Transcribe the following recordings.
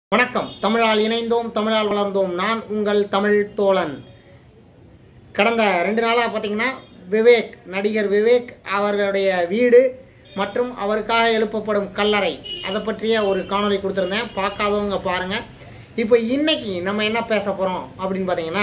வணக்கம் தமிழால் இணைந்தோம் தமிழால் வளர்ந்தோம் நான் உங்கள் தமிழ் தோழன் கடந்த ரெண்டு நாளாக பார்த்தீங்கன்னா விவேக் நடிகர் விவேக் அவர்களுடைய வீடு மற்றும் அவருக்காக எழுப்பப்படும் கல்லறை அதை பற்றிய ஒரு காணொளி கொடுத்துருந்தேன் பார்க்காதவங்க பாருங்கள் இப்போ இன்னைக்கு நம்ம என்ன பேச போகிறோம் அப்படின்னு பார்த்தீங்கன்னா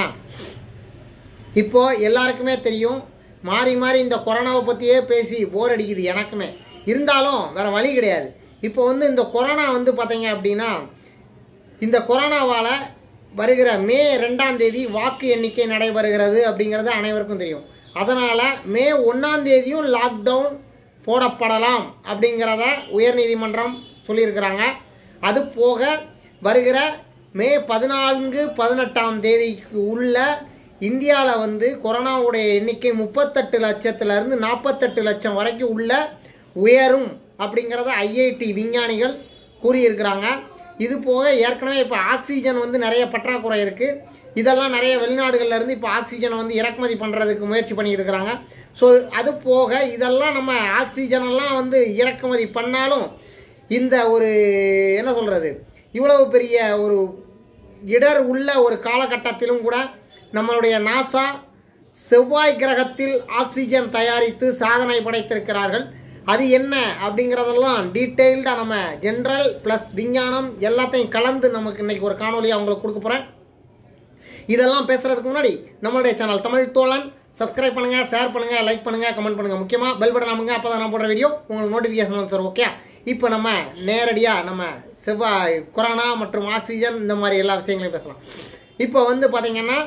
இப்போ எல்லாருக்குமே தெரியும் மாறி மாறி இந்த கொரோனாவை பற்றியே பேசி போர் அடிக்குது எனக்குமே இருந்தாலும் வேற வழி கிடையாது இப்போ வந்து இந்த கொரோனா வந்து பார்த்தீங்க அப்படின்னா இந்த கொரோனாவால் வருகிற மே ரெண்டாம் தேதி வாக்கு எண்ணிக்கை நடைபெறுகிறது அப்படிங்கிறது அனைவருக்கும் தெரியும் அதனால் மே ஒன்றாம் தேதியும் லாக்டவுன் போடப்படலாம் அப்படிங்கிறத உயர்நீதிமன்றம் சொல்லியிருக்கிறாங்க அது போக வருகிற மே பதினான்கு பதினெட்டாம் தேதிக்கு உள்ள இந்தியாவில் வந்து கொரோனாவுடைய எண்ணிக்கை முப்பத்தெட்டு லட்சத்துலேருந்து நாற்பத்தெட்டு லட்சம் வரைக்கும் உள்ள உயரும் அப்படிங்கிறத ஐஐடி விஞ்ஞானிகள் கூறியிருக்கிறாங்க இது போக ஏற்கனவே இப்போ ஆக்சிஜன் வந்து நிறைய பற்றாக்குறை இருக்குது இதெல்லாம் நிறைய வெளிநாடுகள்ல இருந்து இப்போ ஆக்சிஜனை வந்து இறக்குமதி பண்ணுறதுக்கு முயற்சி பண்ணிட்டு இருக்கிறாங்க ஸோ அது போக இதெல்லாம் நம்ம ஆக்சிஜன் எல்லாம் வந்து இறக்குமதி பண்ணாலும் இந்த ஒரு என்ன சொல்கிறது இவ்வளவு பெரிய ஒரு இடர் உள்ள ஒரு காலகட்டத்திலும் கூட நம்மளுடைய நாசா செவ்வாய் கிரகத்தில் ஆக்சிஜன் தயாரித்து சாதனை படைத்திருக்கிறார்கள் அது என்ன அப்படிங்கிறதெல்லாம் டீட்டெயில்டாக நம்ம ஜென்ரல் ப்ளஸ் விஞ்ஞானம் எல்லாத்தையும் கலந்து நமக்கு இன்னைக்கு ஒரு காணொலி அவங்களுக்கு கொடுக்க போகிறேன் இதெல்லாம் பேசுறதுக்கு முன்னாடி நம்மளுடைய சேனல் தமிழ் தோழன் சப்ஸ்கிரைப் பண்ணுங்க ஷேர் பண்ணுங்க லைக் பண்ணுங்க கமெண்ட் பண்ணுங்க முக்கியமா பெல் பட்டன் அமுங்க அப்பதான் நான் போடுற வீடியோ உங்களுக்கு நோட்டிஃபிகேஷன் வந்து சார் ஓகே இப்போ நம்ம நேரடியா நம்ம செவ்வாய் கொரோனா மற்றும் ஆக்சிஜன் இந்த மாதிரி எல்லா விஷயங்களையும் பேசலாம் இப்போ வந்து பாத்தீங்கன்னா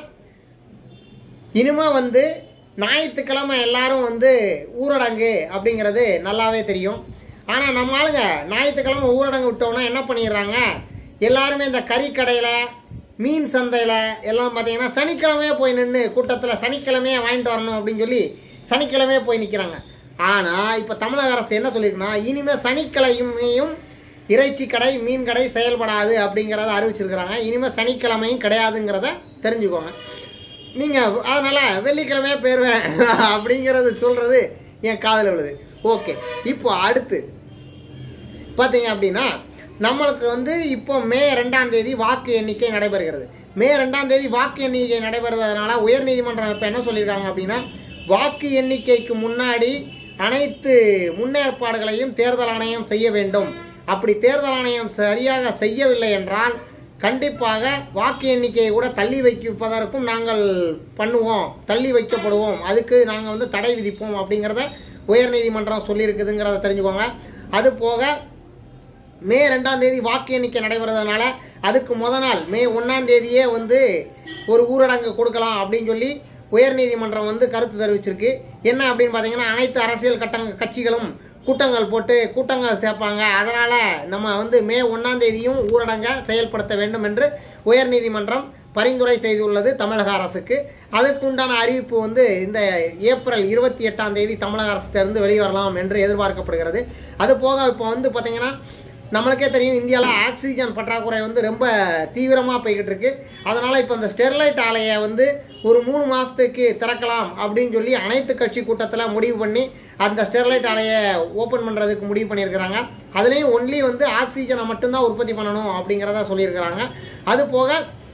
இனிமே வந்து ஞாயிற்றுக்கிழமை எல்லாரும் வந்து ஊரடங்கு அப்படிங்கிறது நல்லாவே தெரியும் ஆனால் நம்ம ஆளுங்க ஞாயிற்றுக்கிழமை ஊரடங்கு விட்டோம்னா என்ன பண்ணிடுறாங்க எல்லாருமே இந்த கறிக்கடையில் மீன் சந்தையில் எல்லாம் பார்த்தீங்கன்னா சனிக்கிழமையே போய் நின்று கூட்டத்தில் சனிக்கிழமையே வாங்கிட்டு வரணும் அப்படின்னு சொல்லி சனிக்கிழமையே போய் நிற்கிறாங்க ஆனால் இப்போ தமிழக அரசு என்ன சொல்லியிருக்குன்னா இனிமேல் சனிக்கிழமையும் இறைச்சி கடை மீன் கடை செயல்படாது அப்படிங்கிறத அறிவிச்சிருக்கிறாங்க இனிமேல் சனிக்கிழமையும் கிடையாதுங்கிறத தெரிஞ்சுக்கோங்க நீங்கள் அதனால் வெள்ளிக்கிழமையே போயிடுவேன் அப்படிங்கிறது சொல்கிறது என் காதில் விழுது ஓகே இப்போ அடுத்து பார்த்தீங்க அப்படின்னா நம்மளுக்கு வந்து இப்போ மே ரெண்டாம் தேதி வாக்கு எண்ணிக்கை நடைபெறுகிறது மே ரெண்டாம் தேதி வாக்கு எண்ணிக்கை நடைபெறுறதுனால உயர்நீதிமன்றம் இப்போ என்ன சொல்லியிருக்காங்க அப்படின்னா வாக்கு எண்ணிக்கைக்கு முன்னாடி அனைத்து முன்னேற்பாடுகளையும் தேர்தல் ஆணையம் செய்ய வேண்டும் அப்படி தேர்தல் ஆணையம் சரியாக செய்யவில்லை என்றால் கண்டிப்பாக வாக்கு எண்ணிக்கையை கூட தள்ளி வைப்பதற்கும் நாங்கள் பண்ணுவோம் தள்ளி வைக்கப்படுவோம் அதுக்கு நாங்கள் வந்து தடை விதிப்போம் அப்படிங்கிறத உயர்நீதிமன்றம் சொல்லியிருக்குதுங்கிறத தெரிஞ்சுக்கோங்க அது போக மே ரெண்டாம் தேதி வாக்கு எண்ணிக்கை நடைபெறதுனால அதுக்கு முத நாள் மே ஒன்றாம் தேதியே வந்து ஒரு ஊரடங்கு கொடுக்கலாம் அப்படின்னு சொல்லி உயர்நீதிமன்றம் வந்து கருத்து தெரிவிச்சிருக்கு என்ன அப்படின்னு பார்த்தீங்கன்னா அனைத்து அரசியல் கட்டங்க கட்சிகளும் கூட்டங்கள் போட்டு கூட்டங்கள் சேர்ப்பாங்க அதனால் நம்ம வந்து மே ஒன்றாம் தேதியும் ஊரடங்கை செயல்படுத்த வேண்டும் என்று உயர்நீதிமன்றம் பரிந்துரை செய்துள்ளது தமிழக அரசுக்கு அதற்கு உண்டான அறிவிப்பு வந்து இந்த ஏப்ரல் இருபத்தி எட்டாம் தேதி தமிழக அரசிலிருந்து வெளிவரலாம் என்று எதிர்பார்க்கப்படுகிறது அது போக இப்போ வந்து பார்த்தீங்கன்னா நம்மளுக்கே தெரியும் இந்தியாவில் ஆக்சிஜன் பற்றாக்குறை வந்து ரொம்ப தீவிரமாக போய்கிட்டு இருக்கு அதனால் இப்போ இந்த ஸ்டெர்லைட் ஆலையை வந்து ஒரு மூணு மாதத்துக்கு திறக்கலாம் அப்படின்னு சொல்லி அனைத்து கட்சி கூட்டத்தில் முடிவு பண்ணி அந்த ஸ்டெர்லைட் ஆலையை ஓப்பன் பண்ணுறதுக்கு முடிவு பண்ணியிருக்கிறாங்க அதுலேயும் ஒன்லி வந்து ஆக்சிஜனை மட்டும்தான் உற்பத்தி பண்ணணும் அப்படிங்கிறத சொல்லியிருக்கிறாங்க அது போக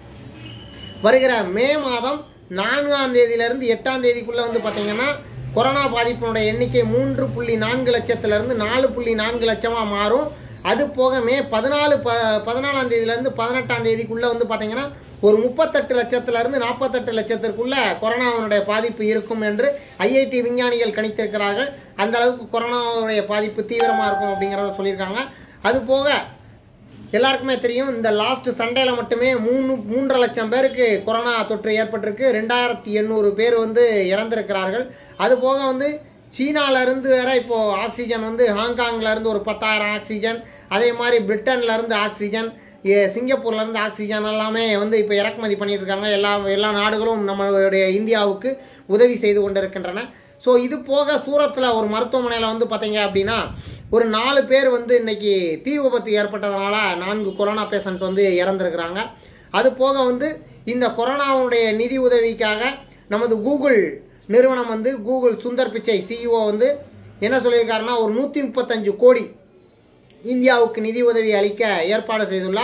வருகிற மே மாதம் நான்காம் தேதியிலிருந்து எட்டாம் தேதிக்குள்ளே வந்து பார்த்தீங்கன்னா கொரோனா பாதிப்பினுடைய எண்ணிக்கை மூன்று புள்ளி நான்கு லட்சத்திலிருந்து நாலு புள்ளி நான்கு லட்சமாக மாறும் அது போக மே பதினாலு ப பதினாலாம் தேதியிலேருந்து பதினெட்டாம் தேதிக்குள்ளே வந்து பார்த்தீங்கன்னா ஒரு முப்பத்தெட்டு லட்சத்திலிருந்து நாற்பத்தெட்டு லட்சத்திற்குள்ள கொரோனாவினுடைய பாதிப்பு இருக்கும் என்று ஐஐடி விஞ்ஞானிகள் கணித்திருக்கிறார்கள் அந்த அளவுக்கு கொரோனாவுடைய பாதிப்பு தீவிரமாக இருக்கும் அப்படிங்கிறத சொல்லியிருக்காங்க அது போக எல்லாருக்குமே தெரியும் இந்த லாஸ்ட் சண்டேல மட்டுமே மூணு மூன்றரை லட்சம் பேருக்கு கொரோனா தொற்று ஏற்பட்டிருக்கு ரெண்டாயிரத்தி எண்ணூறு பேர் வந்து இறந்திருக்கிறார்கள் அது போக வந்து சீனால இருந்து வேற இப்போ ஆக்சிஜன் வந்து ஹாங்காங்ல இருந்து ஒரு பத்தாயிரம் ஆக்சிஜன் அதே மாதிரி பிரிட்டன்ல இருந்து ஆக்சிஜன் ஏ- சிங்கப்பூர்ல இருந்து ஆக்சிஜன் எல்லாமே வந்து இப்போ இறக்குமதி பண்ணிட்டு இருக்காங்க எல்லா எல்லா நாடுகளும் நம்மளுடைய இந்தியாவுக்கு உதவி செய்து கொண்டிருக்கின்றன ஸோ இது போக சூரத்தில் ஒரு மருத்துவமனையில் வந்து பார்த்தீங்க அப்படின்னா ஒரு நாலு பேர் வந்து இன்னைக்கு தீ விபத்து ஏற்பட்டதுனால நான்கு கொரோனா பேஷண்ட் வந்து இறந்துருக்கிறாங்க அது போக வந்து இந்த கொரோனாவுடைய நிதி உதவிக்காக நமது கூகுள் நிறுவனம் வந்து கூகுள் சுந்தர் பிச்சை சிஇஓ வந்து என்ன சொல்லியிருக்காருன்னா ஒரு நூற்றி முப்பத்தஞ்சு கோடி இந்தியாவுக்கு நிதி உதவி அளிக்க ஏற்பாடு செய்துள்ளார்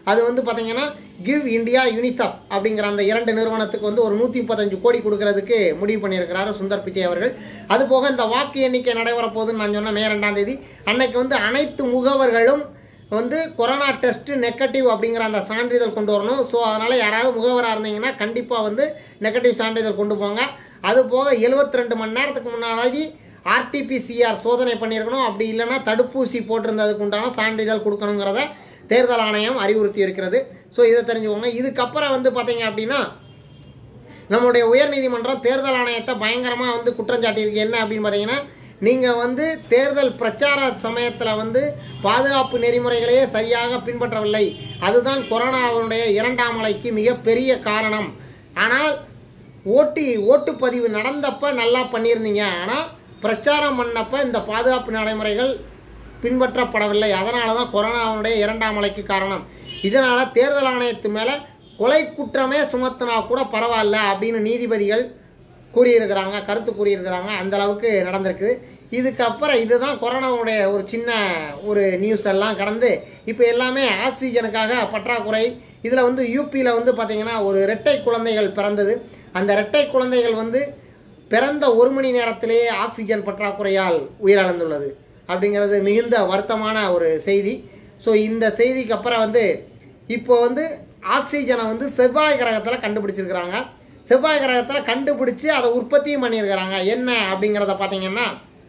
அது வந்து பார்த்தீங்கன்னா கிவ் இந்தியா யூனிசெஃப் அப்படிங்கிற அந்த இரண்டு நிறுவனத்துக்கு வந்து ஒரு நூற்றி முப்பத்தஞ்சு கோடி கொடுக்கறதுக்கு முடிவு பண்ணியிருக்கிறாரு சுந்தர் பிச்சை அவர்கள் அது போக இந்த வாக்கு எண்ணிக்கை நடைபெற போகுதுன்னு நான் சொன்னேன் மே ரெண்டாம் தேதி அன்னைக்கு வந்து அனைத்து முகவர்களும் வந்து கொரோனா டெஸ்ட் நெகட்டிவ் அப்படிங்கிற அந்த சான்றிதழ் கொண்டு வரணும் ஸோ அதனால் யாராவது முகவராக இருந்தீங்கன்னா கண்டிப்பாக வந்து நெகட்டிவ் சான்றிதழ் கொண்டு போங்க அது போக 72 ரெண்டு மணி நேரத்துக்கு முன்னாடி ஆர்டிபிசிஆர் சோதனை பண்ணியிருக்கணும் அப்படி இல்லைன்னா தடுப்பூசி போட்டிருந்ததுக்கு உண்டான சான்றிதழ் கொடுக்கணுங்கிறத தேர்தல் ஆணையம் அறிவுறுத்தி இருக்கிறது ஸோ இதை தெரிஞ்சுக்கோங்க இதுக்கப்புறம் வந்து பார்த்தீங்க அப்படின்னா நம்மளுடைய உயர்நீதிமன்றம் தேர்தல் ஆணையத்தை பயங்கரமாக வந்து குற்றம் சாட்டியிருக்கு என்ன அப்படின்னு பார்த்தீங்கன்னா நீங்கள் வந்து தேர்தல் பிரச்சார சமயத்தில் வந்து பாதுகாப்பு நெறிமுறைகளையே சரியாக பின்பற்றவில்லை அதுதான் கொரோனாவுடைய இரண்டாம் அலைக்கு மிகப்பெரிய காரணம் ஆனால் ஓட்டி ஓட்டுப்பதிவு நடந்தப்ப நல்லா பண்ணியிருந்தீங்க ஆனால் பிரச்சாரம் பண்ணப்ப இந்த பாதுகாப்பு நடைமுறைகள் பின்பற்றப்படவில்லை அதனால தான் கொரோனாவுடைய இரண்டாம் அலைக்கு காரணம் இதனால் தேர்தல் ஆணையத்து மேலே கொலை குற்றமே சுமத்தினா கூட பரவாயில்ல அப்படின்னு நீதிபதிகள் கூறியிருக்கிறாங்க கருத்து கூறியிருக்கிறாங்க அந்த அளவுக்கு நடந்திருக்குது இதுக்கப்புறம் இதுதான் கொரோனாவுடைய ஒரு சின்ன ஒரு நியூஸ் எல்லாம் கடந்து இப்போ எல்லாமே ஆக்சிஜனுக்காக பற்றாக்குறை இதில் வந்து யூபியில் வந்து பார்த்திங்கன்னா ஒரு இரட்டை குழந்தைகள் பிறந்தது அந்த இரட்டை குழந்தைகள் வந்து பிறந்த ஒரு மணி நேரத்திலேயே ஆக்சிஜன் பற்றாக்குறையால் உயிரிழந்துள்ளது அப்படிங்கிறது மிகுந்த வருத்தமான ஒரு செய்தி ஸோ இந்த செய்திக்கு அப்புறம் வந்து இப்போ வந்து ஆக்சிஜனை வந்து செவ்வாய் கிரகத்தில் கண்டுபிடிச்சிருக்கிறாங்க செவ்வாய் கிரகத்தில் கண்டுபிடிச்சு அதை உற்பத்தியும் பண்ணியிருக்கிறாங்க என்ன அப்படிங்கிறத பார்த்தீங்கன்னா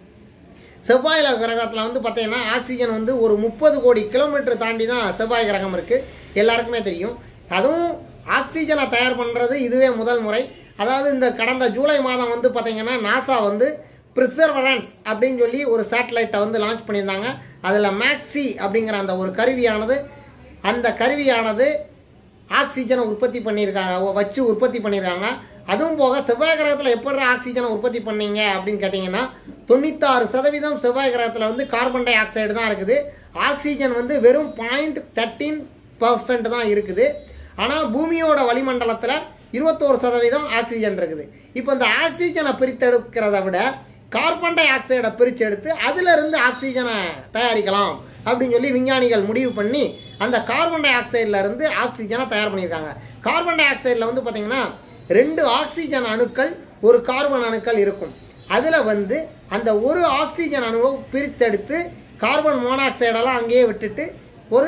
செவ்வாய் கிரகத்தில் வந்து பார்த்தீங்கன்னா ஆக்சிஜன் வந்து ஒரு முப்பது கோடி கிலோமீட்டர் தாண்டி தான் செவ்வாய் கிரகம் இருக்குது எல்லாருக்குமே தெரியும் அதுவும் ஆக்சிஜனை தயார் பண்ணுறது இதுவே முதல் முறை அதாவது இந்த கடந்த ஜூலை மாதம் வந்து பார்த்தீங்கன்னா நாசா வந்து ப்ரிசர்வரன்ஸ் அப்படின்னு சொல்லி ஒரு சேட்டலைட்டை வந்து லான்ச் பண்ணியிருந்தாங்க அதில் மேக்ஸி அப்படிங்கிற அந்த ஒரு கருவியானது அந்த கருவியானது ஆக்சிஜனை உற்பத்தி பண்ணியிருக்காங்க வச்சு உற்பத்தி பண்ணியிருக்காங்க அதுவும் போக செவ்வாய் கிரகத்தில் எப்படி ஆக்சிஜனை உற்பத்தி பண்ணீங்க அப்படின்னு கேட்டிங்கன்னா தொண்ணூத்தாறு சதவீதம் செவ்வாய் கிரகத்தில் வந்து கார்பன் டை ஆக்சைடு தான் இருக்குது ஆக்சிஜன் வந்து வெறும் பாயிண்ட் தேர்ட்டீன் பர்சன்ட் தான் இருக்குது ஆனால் பூமியோட வளிமண்டலத்தில் இருபத்தோரு சதவீதம் ஆக்சிஜன் இருக்குது இப்போ இந்த ஆக்சிஜனை பிரித்தெடுக்கிறத விட கார்பன் டை ஆக்சைடை பிரித்து எடுத்து அதிலிருந்து ஆக்சிஜனை தயாரிக்கலாம் அப்படின்னு சொல்லி விஞ்ஞானிகள் முடிவு பண்ணி அந்த கார்பன் டை ஆக்சைடில் இருந்து ஆக்சிஜனை தயார் பண்ணியிருக்காங்க கார்பன் டை ஆக்சைடில் வந்து பார்த்தீங்கன்னா ரெண்டு ஆக்சிஜன் அணுக்கள் ஒரு கார்பன் அணுக்கள் இருக்கும் அதில் வந்து அந்த ஒரு ஆக்சிஜன் அணுவை பிரித்தெடுத்து கார்பன் மோனாக்சைடெல்லாம் அங்கேயே விட்டுட்டு ஒரு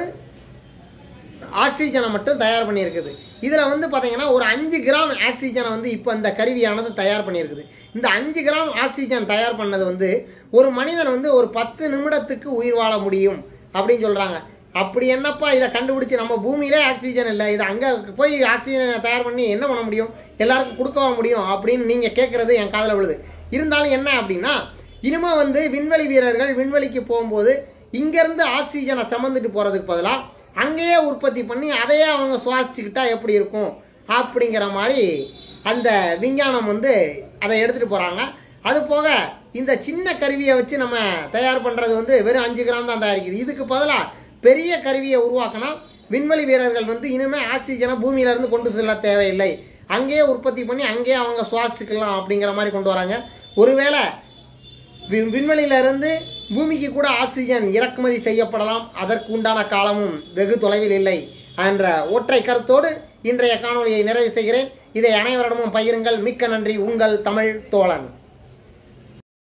ஆக்சிஜனை மட்டும் தயார் பண்ணியிருக்குது இதில் வந்து பார்த்தீங்கன்னா ஒரு அஞ்சு கிராம் ஆக்சிஜனை வந்து இப்போ இந்த கருவியானது தயார் பண்ணியிருக்குது இந்த அஞ்சு கிராம் ஆக்சிஜன் தயார் பண்ணது வந்து ஒரு மனிதன் வந்து ஒரு பத்து நிமிடத்துக்கு உயிர் வாழ முடியும் அப்படின்னு சொல்கிறாங்க அப்படி என்னப்பா இதை கண்டுபிடிச்சி நம்ம பூமியிலே ஆக்சிஜன் இல்லை இதை அங்கே போய் ஆக்சிஜனை தயார் பண்ணி என்ன பண்ண முடியும் எல்லாருக்கும் கொடுக்கவா முடியும் அப்படின்னு நீங்கள் கேட்குறது என் காதில் விழுது இருந்தாலும் என்ன அப்படின்னா இனிமே வந்து விண்வெளி வீரர்கள் விண்வெளிக்கு போகும்போது இங்கேருந்து ஆக்சிஜனை சுமந்துட்டு போகிறதுக்கு பதிலாக அங்கேயே உற்பத்தி பண்ணி அதையே அவங்க சுவாசிச்சுக்கிட்டா எப்படி இருக்கும் அப்படிங்கிற மாதிரி அந்த விஞ்ஞானம் வந்து அதை எடுத்துகிட்டு போகிறாங்க அது போக இந்த சின்ன கருவியை வச்சு நம்ம தயார் பண்ணுறது வந்து வெறும் அஞ்சு கிராம் தான் தயாரிக்குது இதுக்கு பதிலாக பெரிய கருவியை உருவாக்கினா விண்வெளி வீரர்கள் வந்து இனிமேல் ஆக்சிஜனை பூமியிலேருந்து கொண்டு செல்ல தேவையில்லை அங்கேயே உற்பத்தி பண்ணி அங்கேயே அவங்க சுவாசிச்சுக்கலாம் அப்படிங்கிற மாதிரி கொண்டு வராங்க ஒருவேளை வி- விண்வெளியிலிருந்து பூமிக்கு கூட ஆக்சிஜன் இறக்குமதி செய்யப்படலாம் அதற்கு உண்டான காலமும் வெகு தொலைவில் இல்லை என்ற ஒற்றை கருத்தோடு இன்றைய காணொளியை நிறைவு செய்கிறேன் இதை அனைவரிடமும் பகிருங்கள் மிக்க நன்றி உங்கள் தமிழ் தோழன்